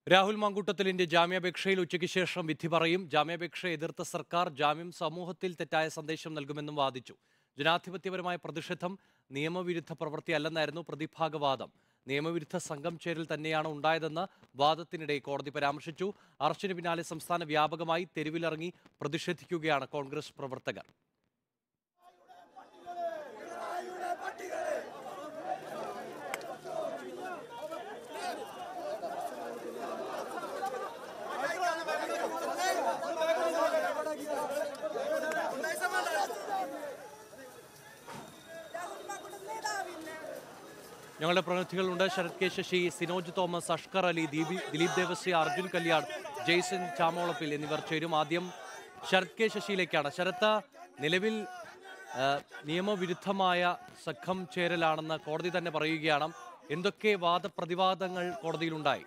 രാഹുൽ മാങ്കൂട്ടത്തിലിന്റെ ജാമ്യാപേക്ഷയിൽ ഉച്ചയ്ക്ക് ശേഷം വിധി പറയും ജാമ്യാപേക്ഷ എതിർത്ത സർക്കാർ ജാമ്യം സമൂഹത്തിൽ തെറ്റായ സന്ദേശം നൽകുമെന്നും വാദിച്ചു ജനാധിപത്യപരമായ പ്രതിഷേധം നിയമവിരുദ്ധ പ്രവൃത്തിയല്ലെന്നായിരുന്നു പ്രതിഭാഗവാദം നിയമവിരുദ്ധ സംഘം ചേരൽ തന്നെയാണ് ഉണ്ടായതെന്ന് വാദത്തിനിടെ കോടതി പരാമർശിച്ചു അറസ്റ്റിന് പിന്നാലെ സംസ്ഥാന വ്യാപകമായി തെരുവിലിറങ്ങി പ്രതിഷേധിക്കുകയാണ് കോൺഗ്രസ് പ്രവർത്തകർ ഞങ്ങളുടെ പ്രതിനിധികളുണ്ട് ശരത് കെ ശശി സിനോജ് തോമസ് അഷ്കർ അലി ദീപി ദിലീപ് ദേവസ്യ അർജുൻ കല്യാൺ ജെയ്സൺ ചാമോളപ്പിൽ എന്നിവർ ചേരും ആദ്യം ശരത് കെ ശശിയിലേക്കാണ് ശരത്ത് നിലവിൽ ആ, നിയമവിരുദ്ധമായ സഖം ചേരലാണെന്ന് കോടതി തന്നെ പറയുകയാണ് എന്തൊക്കെ വാദപ്രതിവാദങ്ങൾ കോടതിയിലുണ്ടായി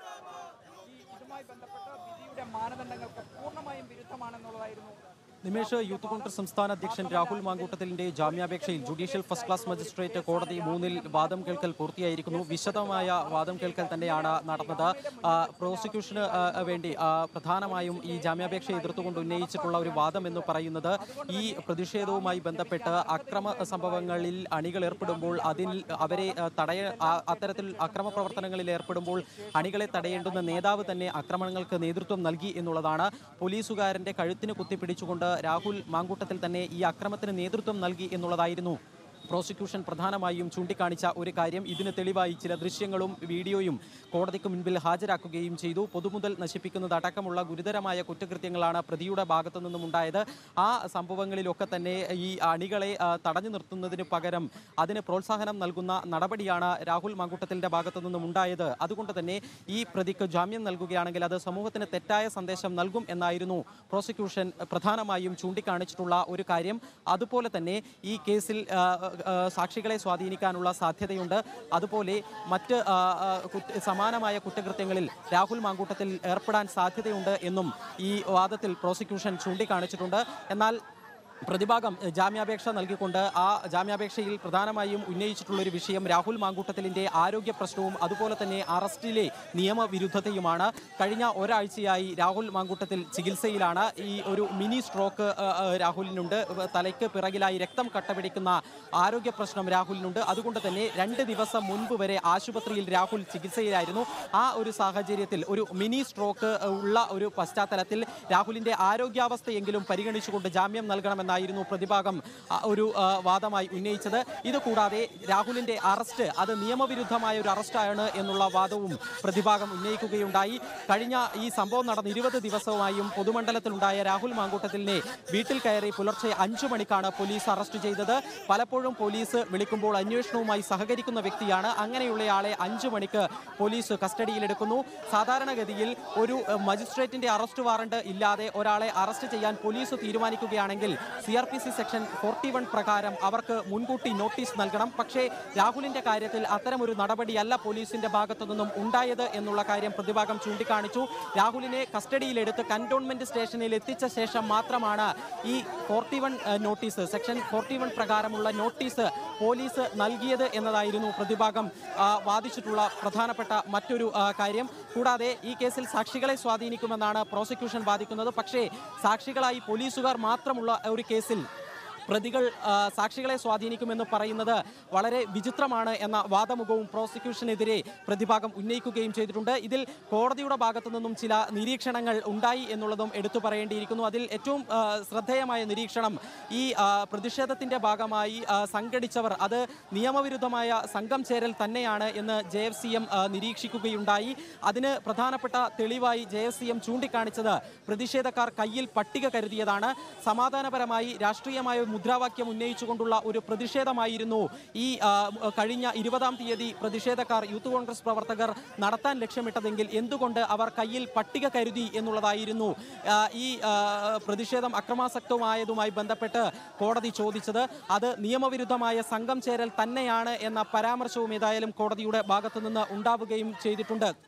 ഇതുമായി ബന്ധപ്പെട്ട വിധിയുടെ മാനദണ്ഡങ്ങൾക്ക് പൂർണ്ണമായും വിരുദ്ധമാണെന്നുള്ളതായിരുന്നു നിമേഷ് യൂത്ത് കോൺഗ്രസ് സംസ്ഥാന അധ്യക്ഷൻ രാഹുൽ മാങ്കൂട്ടത്തിലിന്റെ ജാമ്യാപേക്ഷയിൽ ജുഡീഷ്യൽ ഫസ്റ്റ് ക്ലാസ് മജിസ്ട്രേറ്റ് കോടതി മൂന്നിൽ വാദം കേൾക്കൽ പൂർത്തിയായിരിക്കുന്നു വിശദമായ വാദം കേൾക്കൽ തന്നെയാണ് നടന്നത് ആ, പ്രോസിക്യൂഷന് ആ, വേണ്ടി ആ, പ്രധാനമായും ഈ ജാമ്യാപേക്ഷ എതിർത്തുകൊണ്ട് ഉന്നയിച്ചിട്ടുള്ള ഒരു വാദം എന്ന് പറയുന്നത് ഈ പ്രതിഷേധവുമായി ബന്ധപ്പെട്ട് അക്രമ സംഭവങ്ങളിൽ അണികൾ ഏർപ്പെടുമ്പോൾ അതിൽ അവരെ ആ, തടയ ആ, അത്തരത്തിൽ അക്രമ പ്രവർത്തനങ്ങളിൽ ഏർപ്പെടുമ്പോൾ അണികളെ തടയേണ്ടുന്ന നേതാവ് തന്നെ ആക്രമണങ്ങൾക്ക് നേതൃത്വം നൽകി എന്നുള്ളതാണ് പോലീസുകാരന്റെ കഴുത്തിന് കുത്തിപ്പിടിച്ചുകൊണ്ട് രാഹുൽ മാങ്കൂട്ടത്തിൽ തന്നെ ഈ അക്രമത്തിന് നേതൃത്വം നൽകി എന്നുള്ളതായിരുന്നു പ്രോസിക്യൂഷൻ പ്രധാനമായും ചൂണ്ടിക്കാണിച്ച ഒരു കാര്യം ഇതിന് തെളിവായി ചില ദൃശ്യങ്ങളും വീഡിയോയും കോടതിക്ക് മുൻപിൽ ഹാജരാക്കുകയും ചെയ്തു പൊതുമുതൽ നശിപ്പിക്കുന്നത് അടക്കമുള്ള ഗുരുതരമായ കുറ്റകൃത്യങ്ങളാണ് പ്രതിയുടെ ഭാഗത്തു നിന്നും ഉണ്ടായത് ആ സംഭവങ്ങളിലൊക്കെ തന്നെ ഈ അണികളെ ആ, തടഞ്ഞു നിർത്തുന്നതിന് പകരം അതിന് പ്രോത്സാഹനം നൽകുന്ന നടപടിയാണ് രാഹുൽ മാങ്കൂട്ടത്തിൻ്റെ ഭാഗത്തു നിന്നും ഉണ്ടായത് അതുകൊണ്ട് തന്നെ ഈ പ്രതിക്ക് ജാമ്യം നൽകുകയാണെങ്കിൽ അത് സമൂഹത്തിന് തെറ്റായ സന്ദേശം നൽകും എന്നായിരുന്നു പ്രോസിക്യൂഷൻ പ്രധാനമായും ചൂണ്ടിക്കാണിച്ചിട്ടുള്ള ഒരു കാര്യം അതുപോലെ തന്നെ ഈ കേസിൽ ആ, ആ, സാക്ഷികളെ സ്വാധീനിക്കാനുള്ള സാധ്യതയുണ്ട് അതുപോലെ മറ്റ് ആ, ആ, കുറ്റ- സമാനമായ കുറ്റകൃത്യങ്ങളിൽ രാഹുൽ മാങ്കൂട്ടത്തിൽ ഏർപ്പെടാൻ സാധ്യതയുണ്ട് എന്നും ഈ വാദത്തിൽ പ്രോസിക്യൂഷൻ ചൂണ്ടിക്കാണിച്ചിട്ടുണ്ട് എന്നാൽ പ്രതിഭാഗം എഹ്, ജാമ്യാപേക്ഷ നൽകിക്കൊണ്ട് ആ ജാമ്യാപേക്ഷയിൽ പ്രധാനമായും ഉന്നയിച്ചിട്ടുള്ള ഒരു വിഷയം രാഹുൽ മാങ്കൂട്ടത്തിലിന്റെ ആരോഗ്യ പ്രശ്നവും അതുപോലെ തന്നെ അറസ്റ്റിലെ നിയമവിരുദ്ധതയുമാണ് കഴിഞ്ഞ ഒരാഴ്ചയായി രാഹുൽ മാങ്കൂട്ടത്തിൽ ചികിത്സയിലാണ് ഈ ഒരു മിനി സ്ട്രോക്ക് അഹ്, അഹ്, രാഹുലിനുണ്ട് ഇവ തലയ്ക്ക് പിറകിലായി രക്തം കട്ടപിടിക്കുന്ന ആരോഗ്യ പ്രശ്നം രാഹുലിനുണ്ട് അതുകൊണ്ട് തന്നെ രണ്ട് ദിവസം മുൻപ് വരെ ആശുപത്രിയിൽ രാഹുൽ ചികിത്സയിലായിരുന്നു ആ ഒരു സാഹചര്യത്തിൽ ഒരു മിനി സ്ട്രോക്ക് ഉള്ള ഒരു പശ്ചാത്തലത്തിൽ രാഹുലിന്റെ ആരോഗ്യാവസ്ഥയെങ്കിലും പരിഗണിച്ചുകൊണ്ട് ജാമ്യം നൽകണമെന്നായിരുന്നു പ്രതിഭാഗം ആ, ഒരു ആ, വാദമായി ഉന്നയിച്ചത് ഇത് കൂടാതെ രാഹുലിന്റെ അറസ്റ്റ് അത് നിയമവിരുദ്ധമായ ഒരു അറസ്റ്റാണ് എന്നുള്ള വാദവും പ്രതിഭാഗം ഉന്നയിക്കുകയുണ്ടായി കഴിഞ്ഞ ഈ സംഭവം നടന്ന ഇരുപത് ദിവസവുമായും പൊതുമണ്ഡലത്തിലുണ്ടായ രാഹുൽ മാങ്കൂട്ടത്തിലിനെ വീട്ടിൽ കയറി പുലർച്ചെ അഞ്ചു മണിക്കാണ് പോലീസ് അറസ്റ്റ് ചെയ്തത് പലപ്പോഴും പോലീസ് വിളിക്കുമ്പോൾ അന്വേഷണവുമായി സഹകരിക്കുന്ന വ്യക്തിയാണ് അങ്ങനെയുള്ളയാളെ അഞ്ചു മണിക്ക് പോലീസ് കസ്റ്റഡിയിലെടുക്കുന്നു സാധാരണഗതിയിൽ ഒരു എഹ്, മജിസ്ട്രേറ്റിന്റെ അറസ്റ്റ് വാറണ്ട് ഇല്ലാതെ ഒരാളെ അറസ്റ്റ് ചെയ്യാൻ പോലീസ് തീരുമാനിക്കുകയാണെങ്കിൽ C R P C section forty one പ്രകാരം അവർക്ക് മുൻകൂട്ടി നോട്ടീസ് നൽകണം പക്ഷേ രാഹുലിന്റെ കാര്യത്തിൽ അത്തരമൊരു നടപടിയല്ല പോലീസിന്റെ ഭാഗത്തു നിന്നും ഉണ്ടായത് എന്നുള്ള കാര്യം പ്രതിഭാഗം ചൂണ്ടിക്കാണിച്ചു രാഹുലിനെ കസ്റ്റഡിയിലെടുത്ത് കന്റോൺമെന്റ് സ്റ്റേഷനിൽ എത്തിച്ച ശേഷം മാത്രമാണ് ഈ forty one notice section forty one പ്രകാരമുള്ള നോട്ടീസ് പോലീസ് നൽകിയത് എന്നതായിരുന്നു പ്രതിഭാഗം ആ, വാദിച്ചിട്ടുള്ള പ്രധാനപ്പെട്ട മറ്റൊരു ആ, കാര്യം കൂടാതെ ഈ കേസിൽ സാക്ഷികളെ സ്വാധീനിക്കുമെന്നാണ് പ്രോസിക്യൂഷൻ വാദിക്കുന്നത് പക്ഷേ സാക്ഷികളായി പോലീസുകാർ മാത്രമുള്ള ഒരു കേസിൽ പ്രതികൾ ആ, സാക്ഷികളെ സ്വാധീനിക്കുമെന്ന് പറയുന്നത് വളരെ വിചിത്രമാണ് എന്ന വാദമുഖവും പ്രോസിക്യൂഷനെതിരെ പ്രതിഭാഗം ഉന്നയിക്കുകയും ചെയ്തിട്ടുണ്ട് ഇതിൽ കോടതിയുടെ ഭാഗത്തു നിന്നും ചില നിരീക്ഷണങ്ങൾ ഉണ്ടായി എന്നുള്ളതും എടുത്തു പറയേണ്ടിയിരിക്കുന്നു അതിൽ ഏറ്റവും ആ, ശ്രദ്ധേയമായ നിരീക്ഷണം ഈ ആ, പ്രതിഷേധത്തിന്റെ ഭാഗമായി ആ, സംഘടിച്ചവർ അത് നിയമവിരുദ്ധമായ സംഘം ചേരൽ തന്നെയാണ് എന്ന് ജെ എഫ് സി എം നിരീക്ഷിക്കുകയുണ്ടായി അതിന് പ്രധാനപ്പെട്ട തെളിവായി ജെ എഫ് സി എം ചൂണ്ടിക്കാണിച്ചത് പ്രതിഷേധക്കാർ കയ്യിൽ പട്ടിക കരുതിയതാണ് സമാധാനപരമായി രാഷ്ട്രീയമായ ഒരു മുദ്രാവാക്യം ഉന്നയിച്ചുകൊണ്ടുള്ള ഒരു പ്രതിഷേധമായിരുന്നു ഈ ആ, കഴിഞ്ഞ ഇരുപതാം തീയതി പ്രതിഷേധക്കാർ യൂത്ത് കോൺഗ്രസ് പ്രവർത്തകർ നടത്താൻ ലക്ഷ്യമിട്ടതെങ്കിൽ എന്തുകൊണ്ട് അവർ കയ്യിൽ പട്ടിക കരുതി എന്നുള്ളതായിരുന്നു ആ, ഈ ആ, പ്രതിഷേധം അക്രമാസക്തമായതുമായി ബന്ധപ്പെട്ട് കോടതി ചോദിച്ചത് അത് നിയമവിരുദ്ധമായ സംഘം ചേരൽ തന്നെയാണ് എന്ന പരാമർശവും ഏതായാലും കോടതിയുടെ ഭാഗത്തു നിന്ന് ഉണ്ടാവുകയും ചെയ്തിട്ടുണ്ട്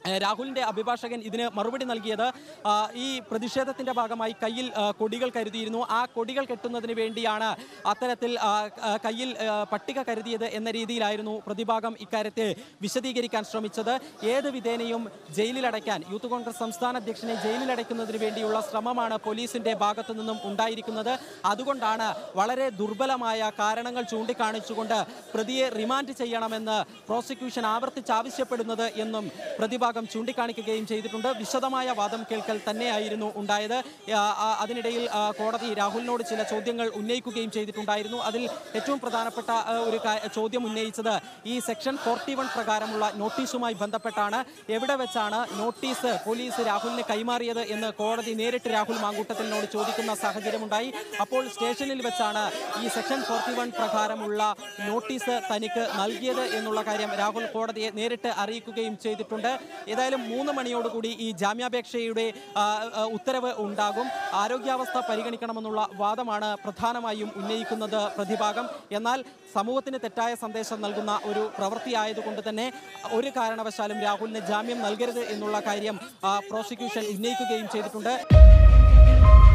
ഏഹ് രാഹുലിന്റെ അഭിഭാഷകൻ ഇതിന് മറുപടി നൽകിയത് ആ, ഈ പ്രതിഷേധത്തിന്റെ ഭാഗമായി കയ്യിൽ ആ, കൊടികൾ കരുതിയിരുന്നു ആ കൊടികൾ കെട്ടുന്നതിന് വേണ്ടിയാണ് അത്തരത്തിൽ ആ, ആ, കയ്യിൽ ആ, പട്ടിക കരുതിയത് എന്ന രീതിയിലായിരുന്നു പ്രതിഭാഗം ഇക്കാര്യത്തെ വിശദീകരിക്കാൻ ശ്രമിച്ചത് ഏത് വിധേനയും ജയിലിലടയ്ക്കാൻ യൂത്ത് കോൺഗ്രസ് സംസ്ഥാന അധ്യക്ഷനെ ജയിലിലടയ്ക്കുന്നതിന് വേണ്ടിയുള്ള ശ്രമമാണ് പോലീസിന്റെ ഭാഗത്തു നിന്നും ഉണ്ടായിരിക്കുന്നത് അതുകൊണ്ടാണ് വളരെ ദുർബലമായ കാരണങ്ങൾ ചൂണ്ടിക്കാണിച്ചുകൊണ്ട് പ്രതിയെ റിമാൻഡ് ചെയ്യണമെന്ന് പ്രോസിക്യൂഷൻ ആവർത്തിച്ച് ആവശ്യപ്പെടുന്നത് എന്നും പ്രതിഭാഗം ചൂണ്ടിക്കാണിക്കുകയും ചെയ്തിട്ടുണ്ട് വിശദമായ വാദം കേൾക്കൽ തന്നെയായിരുന്നു ഉണ്ടായത് ആ, ആ, അതിനിടയിൽ ആ, കോടതി രാഹുലിനോട് ചില ചോദ്യങ്ങൾ ഉന്നയിക്കുകയും ചെയ്തിട്ടുണ്ടായിരുന്നു അതിൽ ഏറ്റവും പ്രധാനപ്പെട്ട ആ, ഒരു കാ- ചോദ്യം ഉന്നയിച്ചത് ഈ സെക്ഷൻ ഫോർട്ടി വൺ പ്രകാരമുള്ള നോട്ടീസുമായി ബന്ധപ്പെട്ടാണ് എവിടെ വെച്ചാണ് നോട്ടീസ് പോലീസ് രാഹുലിന് കൈമാറിയത് എന്ന് കോടതി നേരിട്ട് രാഹുൽ മാങ്കൂട്ടത്തിനോട് ചോദിക്കുന്ന സാഹചര്യമുണ്ടായി അപ്പോൾ സ്റ്റേഷനിൽ വെച്ചാണ് ഈ സെക്ഷൻ ഫോർട്ടി വൺ പ്രകാരമുള്ള നോട്ടീസ് തനിക്ക് നൽകിയത് എന്നുള്ള കാര്യം രാഹുൽ കോടതിയെ നേരിട്ട് അറിയിക്കുകയും ചെയ്തിട്ടുണ്ട് ഏതായാലും മൂന്ന് മണിയോടുകൂടി ഈ ജാമ്യാപേക്ഷയുടെ ആ, ആ, ഉത്തരവ് ഉണ്ടാകും ആരോഗ്യാവസ്ഥ പരിഗണിക്കണമെന്നുള്ള വാദമാണ് പ്രധാനമായും ഉന്നയിക്കുന്നത് പ്രതിഭാഗം എന്നാൽ സമൂഹത്തിന് തെറ്റായ സന്ദേശം നൽകുന്ന ഒരു പ്രവൃത്തിയായതുകൊണ്ട് തന്നെ ഒരു കാരണവശാലും രാഹുലിന് ജാമ്യം നൽകരുത് എന്നുള്ള കാര്യം ആ, പ്രോസിക്യൂഷൻ ഉന്നയിക്കുകയും ചെയ്തിട്ടുണ്ട്